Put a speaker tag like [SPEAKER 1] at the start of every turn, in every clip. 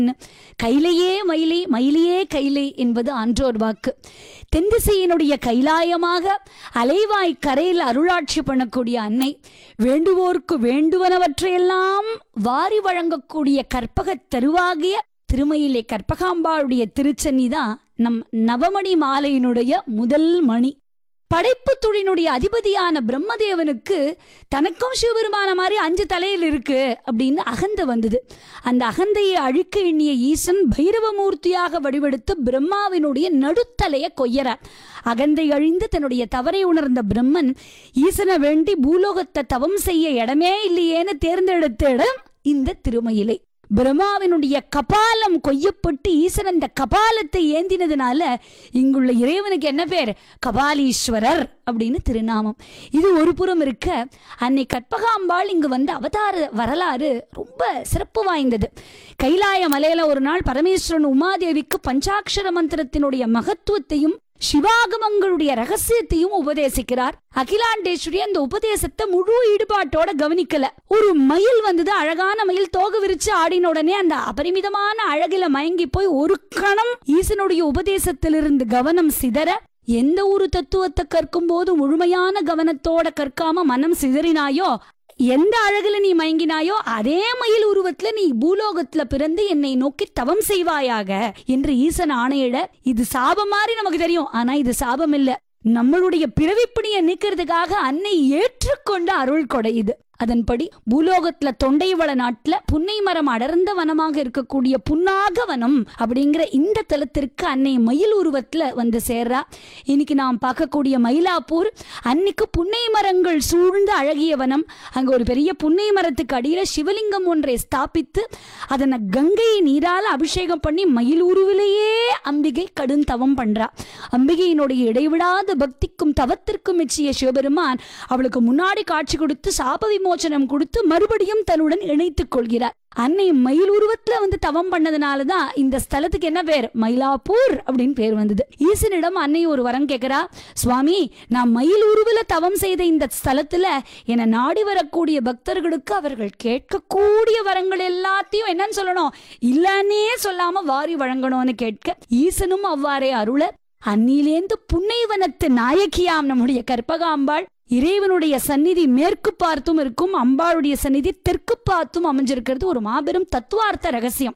[SPEAKER 1] கைலையே மயிலை மயிலையே கைலை என்பது ஆன்றோர் வாக்கு தென்திசையினுடைய கைலாயமாக அலைவாய் கரையில் அருளாட்சி பண்ணக்கூடிய அன்னை வேண்டுவோர்க்கு வேண்டுவனவற்றையெல்லாம் வாரி வழங்கக்கூடிய கற்பகத் தருவாகிய திருமயிலை கற்பகாம்பாளுடைய திருச்சன்னி தான் நம் நவமணி மாலையினுடைய முதல் மணி படைப்பு துளினுடைய அதிபதியான பிரம்மதேவனுக்கு தனக்கும் சிவபெருமான மாதிரி அஞ்சு தலையில் இருக்கு அப்படின்னு அகந்த வந்தது அந்த அகந்தையை அழிக்க எண்ணிய ஈசன் பைரவமூர்த்தியாக வடிவெடுத்து பிரம்மாவினுடைய நடுத்தலையை கொய்யறார் அகந்தை அழிந்து தன்னுடைய தவறை உணர்ந்த பிரம்மன் ஈசனை வேண்டி பூலோகத்தை தவம் செய்ய இடமே இல்லையேன்னு தேர்ந்தெடுத்த இடம் இந்த திருமயிலை பிரம்மாவினுடைய கபாலம் கொய்யப்பட்டு ஈசன் அந்த கபாலத்தை ஏந்தினதுனால இங்குள்ள இறைவனுக்கு என்ன பேர் கபாலீஸ்வரர் அப்படின்னு திருநாமம் இது ஒரு புறம் இருக்க அன்னை கற்பகாம்பாள் இங்கு வந்த அவதார வரலாறு ரொம்ப சிறப்பு வாய்ந்தது கைலாய மலையில ஒரு நாள் பரமேஸ்வரன் உமாதேவிக்கு பஞ்சாட்சர மந்திரத்தினுடைய மகத்துவத்தையும் சிவாகமங்களுடைய ரகசியத்தையும் உபதேசிக்கிறார் அகிலாண்டேஸ்வரி அந்த உபதேசத்தை முழு ஈடுபாட்டோட கவனிக்கல ஒரு மயில் வந்தது அழகான மயில் தோக விரிச்சு ஆடின உடனே அந்த அபரிமிதமான அழகில மயங்கி போய் ஒரு கணம் ஈசனுடைய உபதேசத்திலிருந்து கவனம் சிதற எந்த ஒரு தத்துவத்தை கற்கும் போது முழுமையான கவனத்தோட கற்காம மனம் சிதறினாயோ எந்த அழகுல நீ மயங்கினாயோ அதே மயில் உருவத்துல நீ பூலோகத்துல பிறந்து என்னை நோக்கி தவம் செய்வாயாக என்று ஈசன் ஆணையிட இது சாபம் மாதிரி நமக்கு தெரியும் ஆனா இது சாபம் இல்ல நம்மளுடைய பிறவிப்பிணியை நீக்கிறதுக்காக அன்னை ஏற்றுக்கொண்ட அருள் கொடை இது அதன்படி பூலோகத்துல தொண்டைவள நாட்டுல புன்னை மரம் அடர்ந்த வனமாக இருக்கக்கூடிய புன்னாக வனம் அப்படிங்கிற இந்த தலத்திற்கு அன்னை மயில் உருவத்துல வந்து சேர்றா இன்னைக்கு நாம் பார்க்கக்கூடிய மயிலாப்பூர் அன்னைக்கு புன்னை மரங்கள் சூழ்ந்த அழகிய வனம் அங்க ஒரு பெரிய புன்னை மரத்துக்கு அடியில சிவலிங்கம் ஒன்றை ஸ்தாபித்து அதனை கங்கை நீரால அபிஷேகம் பண்ணி மயில் உருவிலேயே அம்பிகை கடும் தவம் பண்றா அம்பிகையினுடைய இடைவிடாத பக்திக்கும் தவத்திற்கும் மெச்சிய சிவபெருமான் அவளுக்கு முன்னாடி காட்சி கொடுத்து சாப விமோசனம் கொடுத்து மறுபடியும் தன்னுடன் இணைத்துக் கொள்கிறார் அன்னை மயில் உருவத்துல வந்து தவம் பண்ணதுனாலதான் இந்த ஸ்தலத்துக்கு என்ன பேர் மயிலாப்பூர் அப்படின்னு பேர் வந்தது ஈசனிடம் அன்னை ஒரு வரம் கேட்கிறா சுவாமி நான் மயில் உருவில தவம் செய்த இந்த ஸ்தலத்துல என நாடி வரக்கூடிய பக்தர்களுக்கு அவர்கள் கேட்கக்கூடிய வரங்கள் எல்லாத்தையும் என்னன்னு சொல்லணும் இல்லன்னே சொல்லாம வாரி வழங்கணும்னு கேட்க ஈசனும் அவ்வாறே அருள அன்னிலேந்து புன்னைவனத்து நாயகியாம் நம்முடைய கற்பகாம்பாள் இறைவனுடைய சந்நிதி மேற்கு பார்த்தும் இருக்கும் அம்பாளுடைய சந்நிதி தெற்கு பார்த்தும் அமைஞ்சிருக்கிறது ஒரு மாபெரும் தத்துவார்த்த ரகசியம்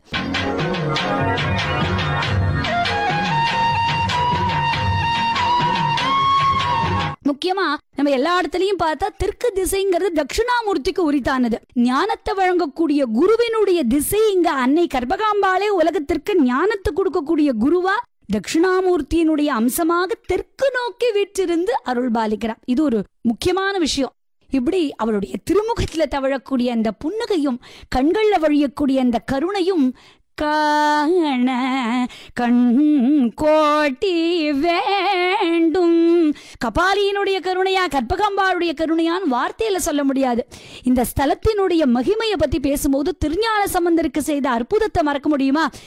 [SPEAKER 1] முக்கியமா நம்ம எல்லா இடத்துலயும் பார்த்தா தெற்கு திசைங்கிறது தட்சிணாமூர்த்திக்கு உரித்தானது ஞானத்தை வழங்கக்கூடிய குருவினுடைய திசை இங்க அன்னை கர்ப்பகாம்பாளே உலகத்திற்கு ஞானத்தை கொடுக்கக்கூடிய குருவா தட்சிணாமூர்த்தியினுடைய அம்சமாக தெற்கு நோக்கி வீற்றிருந்து அருள் பாலிக்கிறார் இது ஒரு முக்கியமான விஷயம் இப்படி அவளுடைய திருமுகத்துல தவழக்கூடிய அந்த புன்னகையும் கண்கள்ல வழியக்கூடிய அந்த கருணையும் காண கண் கோட்டி வேண்டும் கபாலியினுடைய கருணையா கற்பகம்பாளுடைய கருணையான்னு வார்த்தையில சொல்ல முடியாது இந்த ஸ்தலத்தினுடைய மகிமையை பத்தி பேசும்போது திருஞான சம்பந்தருக்கு செய்த அற்புதத்தை மறக்க முடியுமா